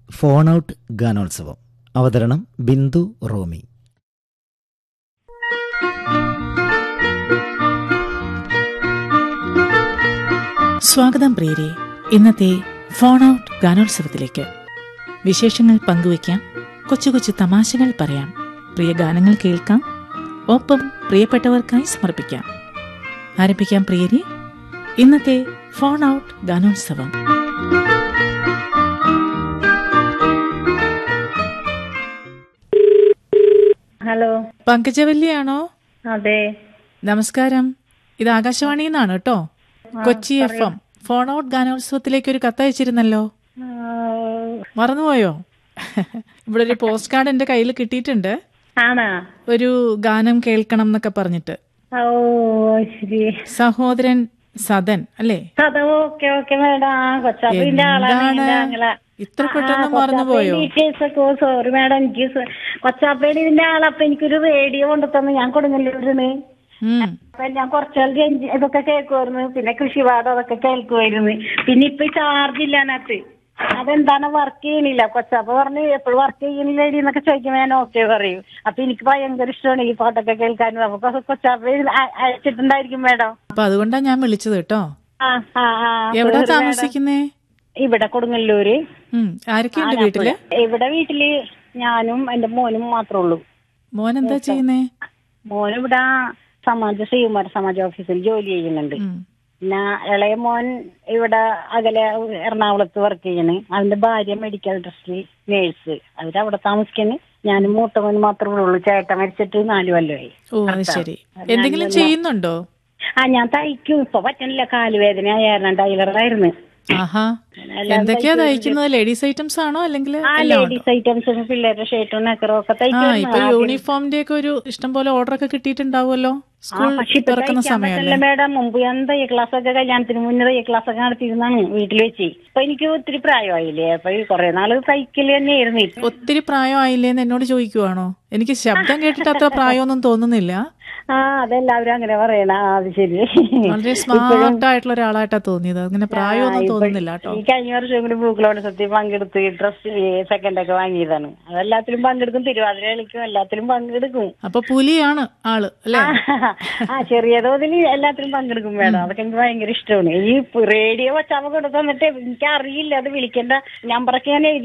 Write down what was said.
Phone out ഗാനോത്സവം അവതരണം ബിന്ദു റോമി സ്വാഗതം പ്രിയരെ ഇന്നത്തെ ഫോൺ ഔട്ട് ഗാനോത്സവത്തിലേക്ക് വിശേഷങ്ങൾ പങ്കുവയ്ക്കാം കൊച്ചു കൊച്ചു തമാശകൾ പറയാം പ്രിയ ഗാനങ്ങൾ കേൾക്കാം ഒപ്പം പ്രിയപ്പെട്ടവർക്കായി സമർപ്പിക്കാം ആരംഭിക്കാം പ്രിയരെ ഇന്നത്തെ ഫോൺ ഔട്ട് ഗാനോത്സവം ഹലോ പങ്കജവല്ലിയാണോ അതെ നമസ്കാരം ഇത് ആകാശവാണിയിൽ നിന്നാണ് കേട്ടോ Kochi F M phone out ഗാനോത്സവത്തിലേക്ക് ഒരു കത്തയച്ചിരുന്നല്ലോ ആ, മറന്നുപോയോ ഇവിടെ ഒരു പോസ്റ്റ് കാർഡ് എന്റെ കയ്യിൽ കിട്ടിയിട്ടുണ്ട് ആണാ ഒരു ഗാനം കേൾക്കണം എന്നൊക്കെ പറഞ്ഞിട്ട് ഓ ശരി സഹോദരൻ സദൻ അല്ലേ അത് ഓക്കെ ഓക്കെ മേഡം ആ കൊച്ചാപ്പിന്റെ ആളാണ് എന്താണ് എന്റെ ആങ്ങള. ഇത്ര ആ, പെട്ടെന്ന് കൊച്ചാപ്പ മറന്നുപോയോ ഡീറ്റെയിൽസ് ഒക്കെ ഓ, സോറി മേഡം എനിക്ക് സ- കൊച്ചാപ്പേടി ഇതിന്റെ ആളപ്പൊ എനിക്കൊരു റേഡിയോ കൊണ്ടു തന്നു ഞാൻ കൊടുങ്ങല്ലൂരിന്ന് ഉം. അപ്പൊ ഞാൻ കുറച്ചാൾ രഞ്ജി ഇതൊക്കെ കേൾക്കുമായിരുന്നു പിന്നെ കൃഷിപാഠം അതൊക്കെ കേൾക്കുമായിരുന്നു പിന്നെ ഇപ്പൊ ചാർജ് ഇല്ല അതിനകത്ത് അതെന്താണ് വർക്ക് ചെയ്യണില്ല കൊച്ചാപ്പ പറഞ്ഞു എപ്പോഴും വർക്ക് ചെയ്യണില്ല എടി എന്നൊക്കെ ചോദിക്കുമ്പോ ഞാൻ ഓക്കെ പറയും അപ്പൊ എനിക്ക് ഭയങ്കര ഇഷ്ടമാണ് ഈ പാട്ടൊക്കെ കേൾക്കാനും അപ്പൊ കൊച്ചാപ്പ ഇത് അ- അയച്ചിട്ടുണ്ടായിരിക്കും മേഡം അപ്പൊ അതുകൊണ്ടാ ഞാൻ വിളിച്ചത് കേട്ടോ ആ ആ ആ എവിടാ sorry, madam. താമസിക്കുന്നേ ഇവിടെ കൊടുങ്ങല്ലൂര് ഉം ആരൊക്കെയുണ്ട് വീട്ടില് ഇവിടെ വീട്ടില് ഞാനും എന്റെ മോനും മാത്രമേ ഉള്ളൂ മോൻ എന്താ ചെയ്യുന്നേ മോനും ഇവിടെ സമാജ ശ്രീകുമാര സമാജ ഓഫീസിൽ ജോലി ചെയ്യുന്നുണ്ട് ഉം. പിന്നെ ഇളയ മോൻ ഇവിടെ അകലെ എറണാകുളത്ത് വർക്ക് ചെയ്യണ് അവന്റെ ഭാര്യ മെഡിക്കൽ ട്രസ്റ്റിൽ നേഴ്സ് അവരവിടെ താമസിക്കണ് ഞാനും മൂത്ത മോൻ മാത്രമേ ഉള്ളൂ ചേട്ടൻ മരിച്ചിട്ട് നാല് കൊല്ലമായി ഓ അത് ശരി എന്തെങ്കിലും ചെയ്യുന്നുണ്ടോ ആ ഞാൻ തയ്ക്കും ഇപ്പൊ പറ്റണില്ല കാലുവേദന ആയിരുന്നു ടൈലറായിരുന്നു ആഹാ എന്തൊക്കെയാ തയ്ക്കുന്നത് ലേഡീസ് ഐറ്റംസ് ആണോ അല്ലെങ്കിൽ ആ ലേഡീസ് ഐറ്റംസും പിള്ളേരുടെ ഷർട്ടും നെക്കറും ഒക്കെ ആ തയ്ക്കും ഇപ്പൊ യൂണിഫോമിന്റെ ഒക്കെ ഒരു ഇഷ്ടം പോലെ ഓർഡർ ഒക്കെ കിട്ടിയിട്ടുണ്ടാവുമല്ലോ സ്കൂൾ പക്ഷെ ഇപ്പൊ തുറക്കുന്ന തയ്ക്കാൻ സമയമല്ലേ പറ്റില്ല മേഡം മുമ്പ് ഞാൻ തയ്യ ക്ലാസ് ഒക്കെ കല്യാണത്തിന് മുന്നേ തയ്യ ക്ലാസ് ഒക്കെ നടത്തിയിരുന്നാണ് വീട്ടിൽ വെച്ച് ഇപ്പൊ എനിക്ക് ഒത്തിരി പ്രായമായില്ലേ അപ്പൊ ഈ കുറെ നാള് തയ്ക്കല് തന്നെയായിരുന്നു ഇപ്പൊ ഒത്തിരി പ്രായമായില്ലേന്ന് എന്നോട് ചോദിക്കുവാണോ എനിക്ക് ശബ്ദം കേട്ടിട്ട് അത്ര പ്രായമൊന്നും തോന്നുന്നില്ല ആ അതെല്ലാവരും അങ്ങനെ പറയണ ആ, അത് ശരി വളരെ സ്മാർട്ട് ആയിട്ടുള്ള ഒരാളായിട്ടാ തോന്നിയത് അങ്ങനെ പ്രായമൊന്നും തോന്നുന്നില്ല കേട്ടോ ഈ കഴിഞ്ഞ വർഷം കൂടി പൂക്കളോത്സവത്തിൽ പങ്കെടുത്ത് ഡ്രസ് സെക്കൻഡ് ഒക്കെ വാങ്ങിയതാണ് അതെല്ലാത്തിലും പങ്കെടുക്കും തിരുവാതിര കളിക്കും എല്ലാത്തിലും പങ്കെടുക്കും അപ്പൊ പുലിയാണ് ആള് അല്ലേ ആ ചെറിയ തോതിൽ എല്ലാത്തിലും പങ്കെടുക്കും വേണം അതൊക്കെ എനിക്ക് ഭയങ്കര ഇഷ്ടമാണ് ഈ റേഡിയോ വച്ചാൽ കൊണ്ട് തന്നിട്ട് എനിക്ക് അറിയില്ല അത് വിളിക്കേണ്ട നമ്പറൊക്കെ ഞാൻ എഴുതി